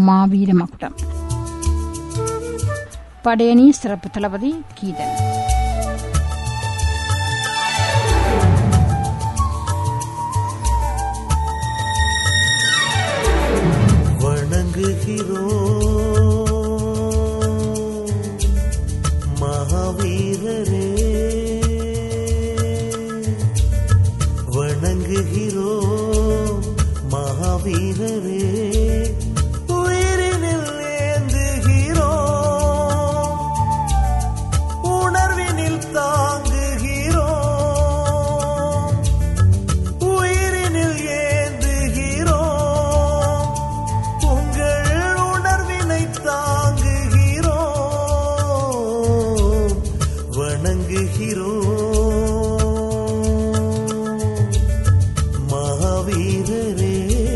மாவீர மகுடம் படையணி சிறப்பு தளபதி கீதன் வணங்குகிறோம் மகாவீரரே வணங்குகிறோம் மகாவீரரே உயிரினில் ஏந்துகிறோம் உணர்வினில் தாங்குகிறோம் உயிரினில் ஏந்துகிறோம் உங்கள் உணர்வினை தாங்குகிறோம் வணங்குகிறோம் மகாவீரரே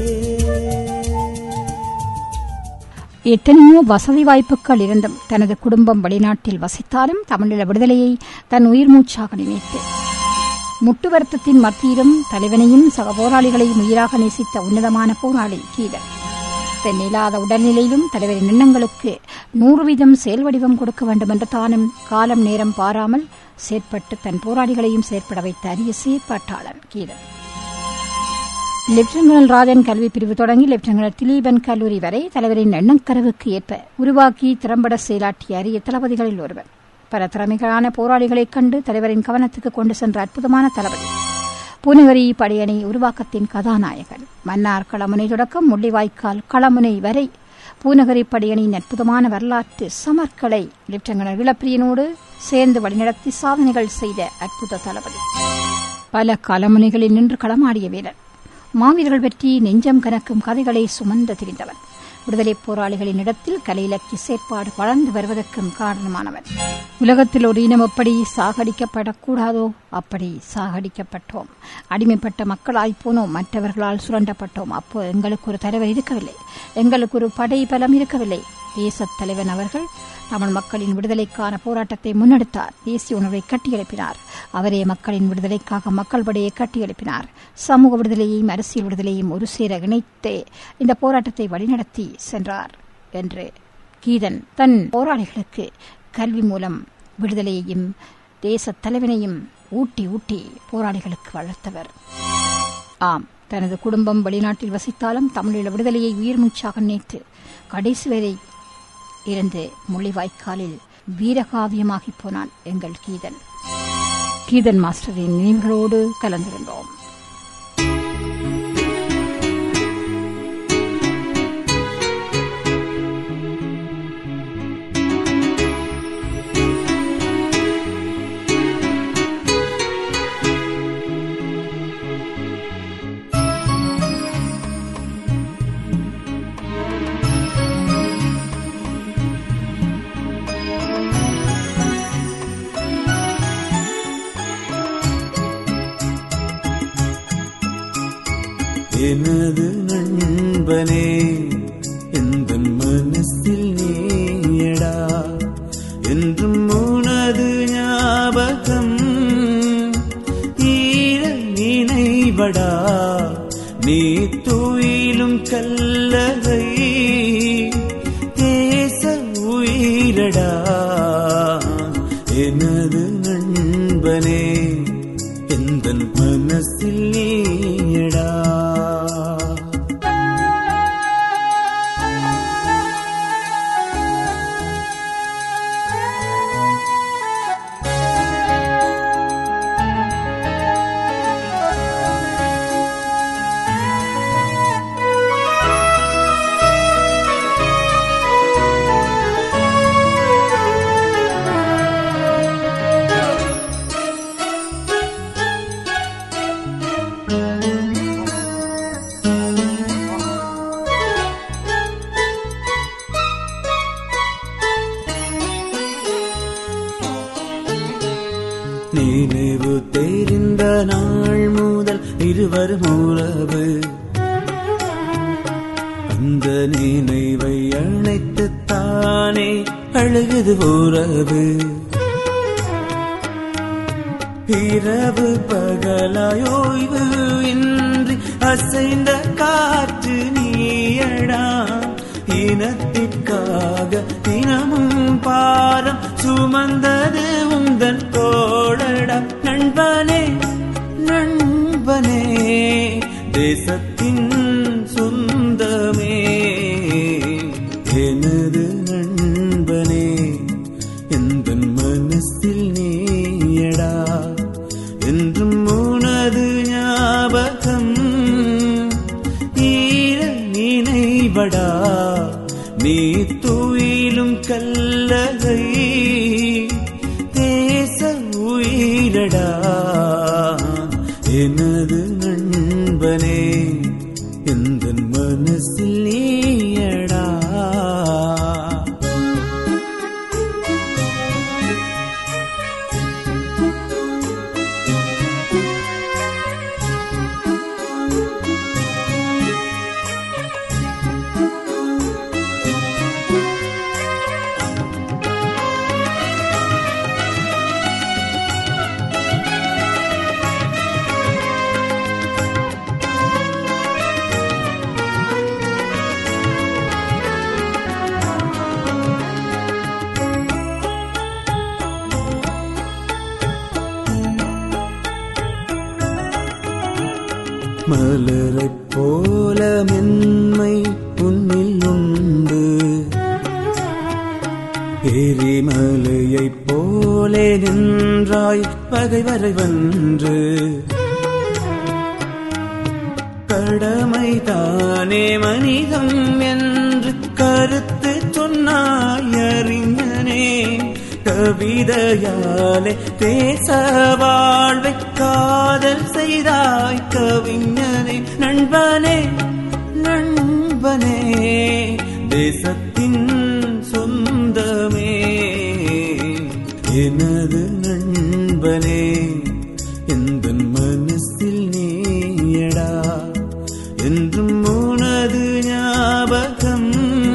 எத்தனையோ வசதி வாய்ப்புகள் இருந்தும் தனது குடும்பம் வெளிநாட்டில் வசித்தாலும் தமிழீழ விடுதலையை தன் உயிர் மூச்சாக நினைத்து முட்டு வருத்தத்தின் மத்தியிலும் தலைவனையும் சக போராளிகளையும் உயிராக நேசித்த உன்னதமான போராளி கீதன் தென்னில்லாத உடல்நிலையிலும் தலைவரின் எண்ணங்களுக்கு நூறு வீதம் செயல் வடிவம் கொடுக்க வேண்டும் என்று தானும் காலம் நேரம் பாராமல் செயற்பட்டு தன் போராளிகளையும் செயற்பட வைத்த அரிய செயற்பாட்டாளர் கீதன் லெப்டினல் ராஜன் கல்வி பிரிவு தொடங்கி லெப்டினல் திலீபன் கல்லூரி வரை தலைவரின் எண்ணக்கருவுக்கு ஏற்ப உருவாக்கி திறம்பட செயலாற்றிய அரிய தளபதிகளில் ஒருவர் பல திறமைகளான போராளிகளைக் கண்டு தலைவரின் கவனத்துக்கு கொண்டு சென்ற அற்புதமான தளபதி பூநகரி படையணி உருவாக்கத்தின் கதாநாயகன் மன்னார் களமுனை தொடக்கம் முள்ளிவாய்க்கால் களமுனை வரை பூநகரி படையணியின் அற்புதமான வரலாற்று சமர்களை லெப்டினல் இளப்பிரியனோடு சேர்ந்து வழிநடத்தி சாதனைகள் செய்த அற்புத தளபதி பல களமுனைகளில் நின்று களமாடிய வீரர் மாவீரர்கள் பற்றி நெஞ்சம் கனக்கும் கதைகளை சுமந்து திரிந்தவன் விடுதலைப் போராளிகளின் இடத்தில் கலை இலக்கிய செயற்பாடு வளர்ந்து வருவதற்கும் காரணமானவன் உலகத்தில் ஒரு இனம் எப்படி சாகடிக்கப்படக்கூடாதோ அப்படி சாகடிக்கப்பட்டோம் அடிமைப்பட்ட மக்களாய் போனோம் மற்றவர்களால் சுரண்டப்பட்டோம் அப்போ எங்களுக்கு ஒரு தலைவர் இருக்கவில்லை எங்களுக்கு ஒரு படை பலம் இருக்கவில்லை தேசத் தலைவன் அவர்கள் தமிழ் மக்களின் விடுதலைக்கான போராட்டத்தை முன்னெடுத்தார் தேசிய உணர்வை கட்டியெழுப்பினார் அவரே மக்களின் விடுதலைக்காக மக்கள் படையை கட்டியெழுப்பினார் சமூக விடுதலையையும் அரசியல் விடுதலையும் ஒரு சேர இணைத்து இந்த போராட்டத்தை வழிநடத்தி சென்றார் என்று கீதன் தன் போராளிகளுக்கு கல்வி மூலம் விடுதலையையும் தேசத் தலைவனையும் ஊட்டி ஊட்டி போராளிகளுக்கு வளர்த்தவர் ஆம் தனது குடும்பம் வெளிநாட்டில் வசித்தாலும் தமிழீழ விடுதலையை உயிர் மூச்சாக நினைத்து கடைசி வரை இருந்து முள்ளிவாய்க்காலில் வீரகாவியமாகி போனான் எங்கள் கீதன் கீதன் மாஸ்டரின் நினைவுகளோடு கலந்திருந்தோம் எனது நண்பனே எந்த மனசில் நீயடா என்றும் உனது ஞாபகம் ஈர நினைவடா நீ துயிலும் கல்லறை தேச உயிரடா எனது நண்பனே எந்த மனசில் நீயடா நினைவு தெரிந்த நாள் முதல் இருவரும் உறவு அந்த நினைவை அணைத்து தானே அழுகுது உறவு இரவு பகலாயோய்வு இன்றி அசைந்த காற்று நீயடா இனத்திற்காக தினமும் பாரம் சுமந்தது உந்தன் தோழடா நண்பனே நண்பனே தேசத்தின் சொந்தமே எனது நண்பனே எந்த மனசில் நீயடா என்றும் உனது ஞாபகம் ஈர நினைவடா நீ துயிலும் கல்லகை தேச உயிரடா எனது நண்பனே எந்த மனசில் நீயடா மலரைப் போல மென்மை உன்னில் உண்டு எரிமலையைப் போலே நின்றாய் பகைவரை வென்று கடமை தானே மனிதம் என்று கருத்து சொன்னாய் அறிஞனே கவிதையாலே தேச வாழ்வை காதல் செய்தாய் கவிஞனே நண்பனே நண்பனே தேசத்தின் சொந்தமே எனது நண்பனே எந்த மனசில் நீயடா என்றும் உனது ஞாபகம்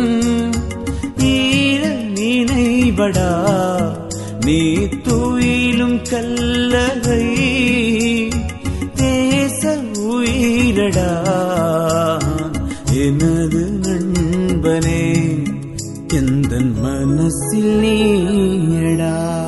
ஈர நினைவடா நீ துயிலும் கல்லகை தேச உயிரடா எனது நண்பனே எந்த மனசில் நீயடா